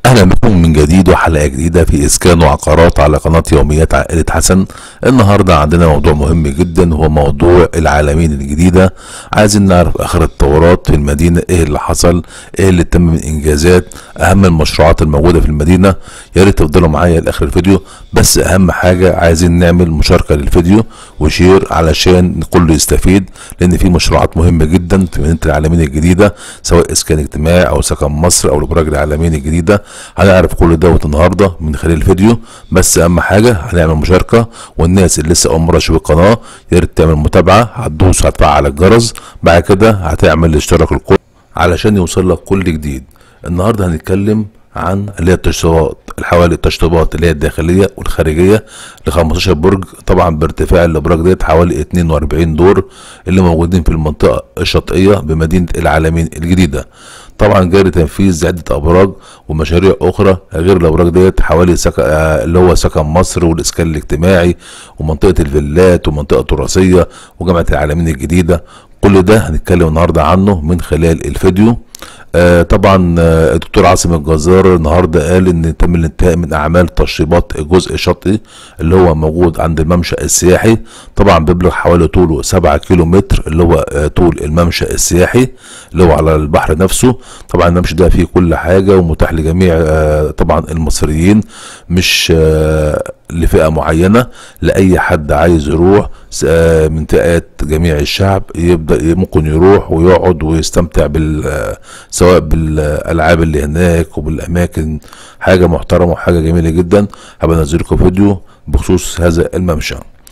اهلا بكم من جديد وحلقه جديده في اسكان وعقارات على قناه يوميات عائله حسن النهارده عندنا موضوع مهم جدا هو موضوع العالمين الجديده عايزين نعرف اخر التطورات في المدينه ايه اللي حصل ايه اللي تم من انجازات اهم المشروعات الموجوده في المدينه يا ريت تفضلوا معايا لاخر الفيديو بس اهم حاجه عايزين نعمل مشاركه للفيديو وشير علشان كله يستفيد لان في مشروعات مهمه جدا في مدينه العالمين الجديده سواء اسكان اجتماعي او سكن مصر او الابراج العالمين الجديده هنعرف كل دوت النهارده من خلال الفيديو بس اهم حاجه هنعمل مشاركه والناس اللي لسه اول مره تشوف القناه يا ريت تعمل متابعه هتدوس هتفعل الجرس بعد كده هتعمل الاشتراك الكل علشان يوصل لك كل جديد النهارده هنتكلم عن اللي هي التشطيبات الحوالي التشطيبات اللي هي الداخليه والخارجيه ل 15 برج طبعا بارتفاع الابراج ديت حوالي 42 دور اللي موجودين في المنطقه الشاطئيه بمدينه العالمين الجديده طبعا جاري تنفيذ عده ابراج ومشاريع اخرى غير الابراج ديت حوالي سكن آه اللي هو سكن مصر والاسكان الاجتماعي ومنطقه الفيلات ومنطقه تراثيه وجامعه العالمين الجديده كل ده هنتكلم النهارده عنه من خلال الفيديو آه طبعا آه الدكتور عاصم الجزار النهارده قال ان تم الانتهاء من اعمال تشطيبات الجزء الشاطئي اللي هو موجود عند الممشى السياحي طبعا بيبلغ حوالي طوله 7 كيلو متر اللي هو آه طول الممشى السياحي اللي هو على البحر نفسه طبعا الممشى ده فيه كل حاجه ومتاح لجميع آه طبعا المصريين مش آه لفئه معينه لاي حد عايز يروح من فئات جميع الشعب يبدا ممكن يروح ويقعد ويستمتع بال سواء بالالعاب اللي هناك وبالاماكن حاجه محترمه وحاجه جميله جدا هبقى انزل لكم فيديو بخصوص هذا الممشى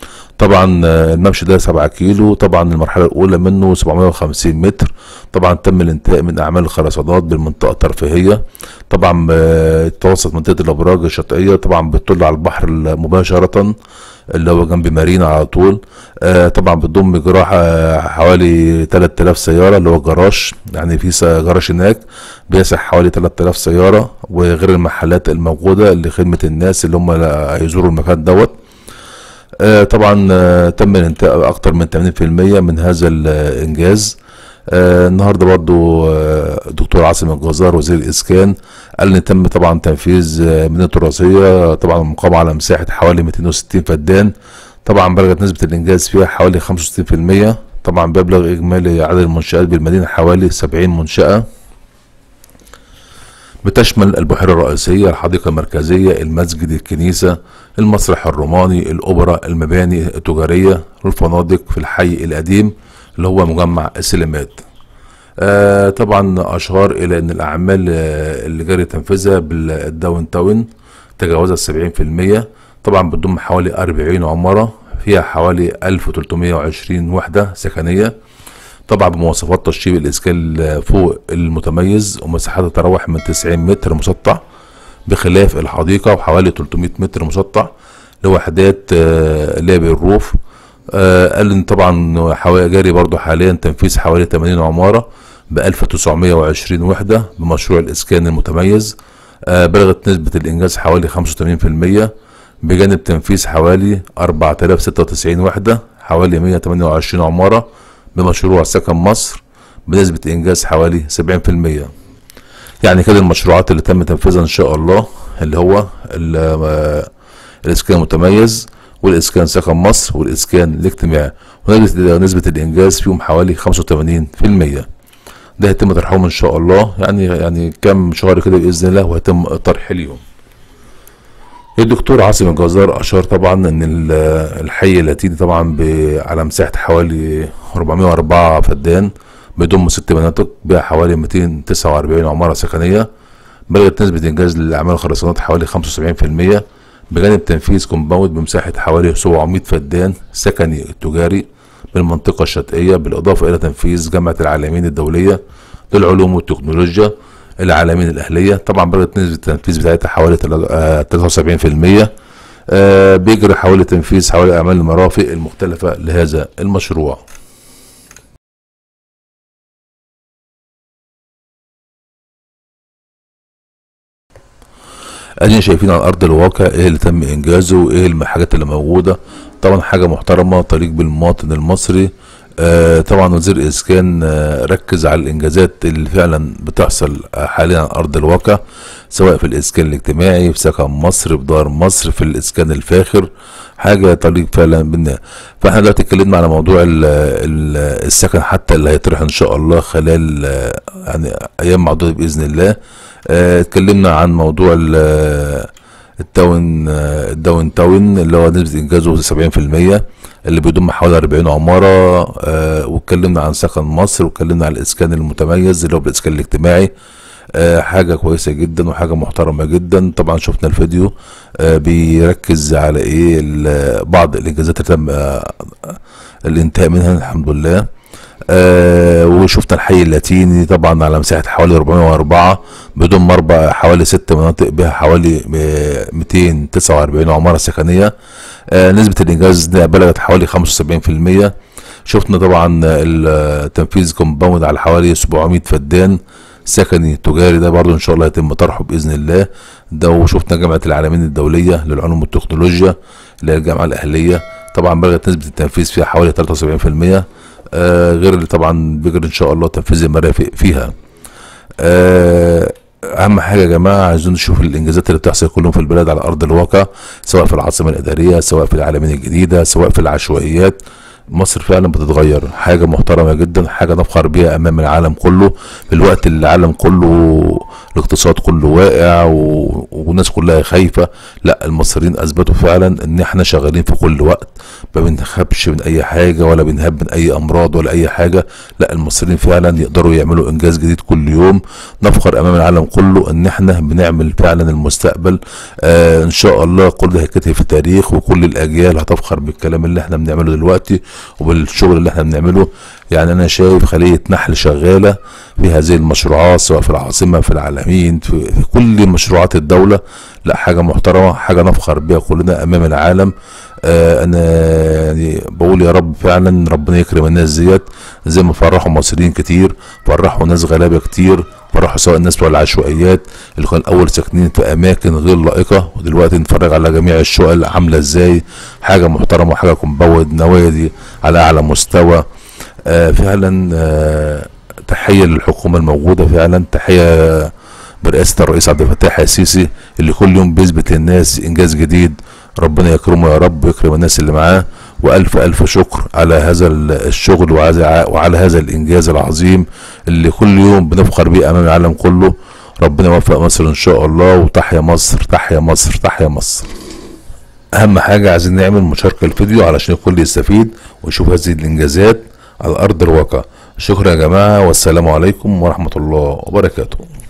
طبعا الممشى ده 7 كيلو طبعا المرحله الاولى منه 750 متر طبعا تم الانتهاء من اعمال الخرسانات بالمنطقه الترفيهيه طبعا توسط منطقه الابراج الشاطئيه طبعا بتطل على البحر مباشره اللي هو جنب مارينا على طول آه طبعا بتضم جراحة حوالي 3000 سيارة اللي هو جراج يعني في جراج هناك بيسع حوالي 3000 سيارة وغير المحلات الموجودة لخدمة الناس اللي هم هيزوروا المكان دوت آه طبعا آه تم الانتهاء اكتر من 80% من هذا الانجاز آه النهارده برضو آه دكتور عاصم الجزار وزير الاسكان قال ان تم طبعا تنفيذ آه مدينه تراثيه طبعا مقامه على مساحه حوالي 260 فدان طبعا بلغت نسبه الانجاز فيها حوالي 65% طبعا بيبلغ اجمالي عدد المنشات بالمدينه حوالي 70 منشاه بتشمل البحيرة الرئيسية الحديقة المركزية المسجد الكنيسة المسرح الروماني الأوبرا المباني التجارية والفنادق في الحي القديم اللي هو مجمع السلمات آه طبعا اشار الى ان الاعمال آه اللي جاري تنفيذها بالداون تاون تجاوزت السبعين في المية طبعا بتضم حوالي اربعين عمارة فيها حوالي الف وتلتمية وعشرين وحدة سكنية طبعا بمواصفات تشطيب الاسكان فوق المتميز ومساحات تتراوح من 90 متر مسطح بخلاف الحديقة وحوالي 300 متر مسطح لوحدات آه اللي هي بالروف آه قال ان طبعا حوالي جاري برضو حاليا تنفيذ حوالي 80 عماره ب 1920 وحده بمشروع الاسكان المتميز آه بلغت نسبه الانجاز حوالي 85% بجانب تنفيذ حوالي 4096 وحده حوالي 128 عماره بمشروع سكن مصر بنسبه انجاز حوالي 70% يعني كده المشروعات اللي تم تنفيذها ان شاء الله اللي هو الاسكان المتميز والاسكان سكن مصر والاسكان الاجتماعي ونسبة الانجاز فيهم حوالي 85% ده هيتم طرحهم ان شاء الله يعني يعني كام شهر كده باذن الله وهيتم طرح اليوم الدكتور عاصم الجزار اشار طبعا ان الحي اللاتيني طبعا على مساحه حوالي 404 فدان بيضم ست مناطق بها حوالي 249 عماره سكنيه بلغت نسبه انجاز لاعمال الخرسانات حوالي 75% بجانب تنفيذ كومباوند بمساحة حوالي 700 فدان سكني تجاري بالمنطقة الشاطئية بالإضافة إلى تنفيذ جامعة العالمين الدولية للعلوم والتكنولوجيا العالمين الأهلية طبعا بلغت نسبة التنفيذ بتاعتها حوالي 73% آه بيجري حوالي تنفيذ حوالي أعمال المرافق المختلفة لهذا المشروع ادينا شايفين على ارض الواقع ايه اللي تم انجازه وايه الحاجات اللي موجوده طبعا حاجه محترمه تليق بالمواطن المصري آه، طبعا وزير الاسكان آه، ركز على الانجازات اللي فعلا بتحصل آه، حاليا على ارض الواقع سواء في الاسكان الاجتماعي في سكن مصر في دار مصر في الاسكان الفاخر حاجه تليق فعلا بنا فاحنا دلوقتي اتكلمنا على موضوع ال ال السكن حتى اللي هيطرح ان شاء الله خلال آه، يعني ايام معدوده باذن الله آه، اتكلمنا عن موضوع ال- التاون آه، الداون تاون اللي هو نسبة إنجازه 70% اللي بيضم حوالي 40 عمارة آه، واتكلمنا عن سكن مصر واتكلمنا عن الإسكان المتميز اللي هو الإسكان الاجتماعي آه، حاجة كويسة جدا وحاجة محترمة جدا طبعا شفنا الفيديو آه، بيركز على ايه ال- بعض الإنجازات اللي تم آه، الانتهاء منها الحمد لله آه وشفنا الحي اللاتيني طبعا على مساحة حوالي 404 بضم أربع حوالي ست مناطق بها حوالي آه، 249 عمارة سكنية آه نسبة الإنجاز ده بلغت حوالي 75% شفنا طبعا التنفيذ كومباوند على حوالي 700 فدان سكني تجاري ده برضو ان شاء الله يتم طرحه باذن الله ده وشفنا جامعه العالمين الدوليه للعلوم والتكنولوجيا اللي هي الجامعه الاهليه طبعا بلغت نسبه التنفيذ فيها حوالي 73% آه غير اللي طبعا بيجري ان شاء الله تنفيذ المرافق فيها آه اهم حاجه يا جماعه عايزين نشوف الانجازات اللي بتحصل كلهم في البلاد على ارض الواقع سواء في العاصمه الاداريه سواء في العالمين الجديده سواء في العشوائيات مصر فعلا بتتغير حاجة محترمة جدا حاجة نفخر بيها أمام العالم كله في الوقت اللي العالم كله الاقتصاد كله واقع و... والناس كلها خايفة لا المصريين أثبتوا فعلا إن إحنا شغالين في كل وقت ما بنخافش من أي حاجة ولا بنهاب من أي أمراض ولا أي حاجة لا المصريين فعلا يقدروا يعملوا إنجاز جديد كل يوم نفخر أمام العالم كله إن إحنا بنعمل فعلا المستقبل آه إن شاء الله كل ده هيتكتب في التاريخ وكل الأجيال هتفخر بالكلام اللي إحنا بنعمله دلوقتي وبالشغل اللي احنا بنعمله يعني انا شايف خلية نحل شغالة في هذه المشروعات سواء في العاصمة في العالمين في, في كل مشروعات الدولة لا حاجة محترمة حاجة نفخر بها كلنا امام العالم آه انا يعني بقول يا رب فعلا ربنا يكرم الناس ديت زي ما فرحوا مصريين كتير فرحوا ناس غلابة كتير فرحوا سواء الناس بتوع العشوائيات اللي كانوا الاول ساكنين في اماكن غير لائقه ودلوقتي نتفرج على جميع الشقق عامله ازاي حاجه محترمه وحاجه كومباوند نوادي على اعلى مستوى آه فعلا آه تحيه للحكومه الموجوده فعلا تحيه برئاسه الرئيس عبد الفتاح السيسي اللي كل يوم بيثبت للناس انجاز جديد ربنا يكرمه يا رب ويكرم الناس اللي معاه والف الف شكر على هذا الشغل وعلى وعلى هذا الانجاز العظيم اللي كل يوم بنفخر بيه امام العالم كله ربنا يوفق مصر ان شاء الله وتحيا مصر تحيا مصر تحيا مصر اهم حاجه عايزين نعمل مشاركه الفيديو علشان الكل يستفيد ويشوف هذه الانجازات على ارض الواقع شكرا يا جماعه والسلام عليكم ورحمه الله وبركاته